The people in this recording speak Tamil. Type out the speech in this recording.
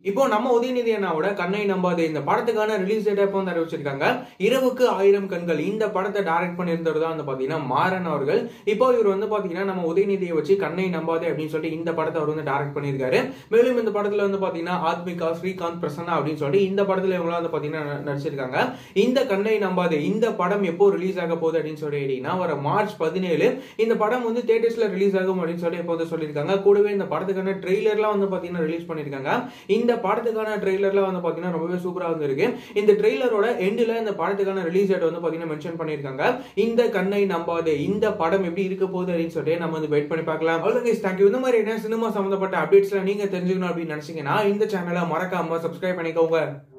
இப்போ நம்ம உதயநிதி அண்ணாவோட கண்ணை நம்பாது இந்த படத்துக்கான ரிலீஸ் டேட் எப்போ வந்து அறிவிச்சிருக்காங்க இரவுக்கு ஆயிரம் கண்கள் இந்த படத்தை டைரக்ட் பண்ணியிருந்தவர் தான் வந்து பாத்தீங்கன்னா மாறன் அவர்கள் இப்போ இவர் வந்து பாத்தீங்கன்னா நம்ம உதயநிதியை வச்சு கண்ணை நம்பாதே அப்படின்னு சொல்லிட்டு இந்த படத்தை அவர் வந்து டைரக்ட் பண்ணியிருக்காரு மேலும் இந்த படத்துல வந்து பாத்தீங்கன்னா ஆத்மிகா ஸ்ரீகாந்த் பிரசன்னா அப்படின்னு சொல்லிட்டு இந்த படத்துல இவங்க வந்து பாத்தீங்கன்னா ந- நடிச்சிருக்காங்க இந்த கண்ணை நம்பாதே இந்த படம் எப்போ ரிலீஸ் ஆக போகுது அப்படின்னு சொல்லி கேட்டீங்கன்னா வர மார்ச் பதினேழு இந்த படம் வந்து தேட்டர்ஸ்ல ரிலீஸ் ஆகும் அப்படின்னு சொல்லி இப்போ வந்து சொல்லியிருக்காங்க கூடவே இந்த படத்துக்கான ட்ரெய்லர்லாம் வந்து பாத்தீங்கன்னா ரிலீஸ் பண்ணியிருக்காங்க இந்த படத்துக்கான ட்ரெய்லர்லாம் வந்து பாத்தீங்கன்னா ரொம்பவே சூப்பரா வந்திருக்கு இந்த ட்ரெய்லரோட எண்டில் இந்த படத்துக்கான ரிலீஸ் டேட் வந்து பாத்தீங்கன்னா மென்ஷன் பண்ணியிருக்காங்க இந்த கண்ணை நம்பாதே இந்த படம் எப்படி இருக்க போகுது அப்படின்னு சொல்லிட்டு நம்ம வந்து வெயிட் பண்ணி பார்க்கலாம் அவ்வளோ தேங்க்யூ இந்த மாதிரி என்ன சினிமா சம்பந்தப்பட்ட அப்டேட்ஸ்லாம் நீங்க தெரிஞ்சுக்கணும் அப்படின்னு நினைச்சீங்கன்னா இந்த சேனலை மறக்காம சப்ஸ்கிரைப் பண்ணிக்கோங்க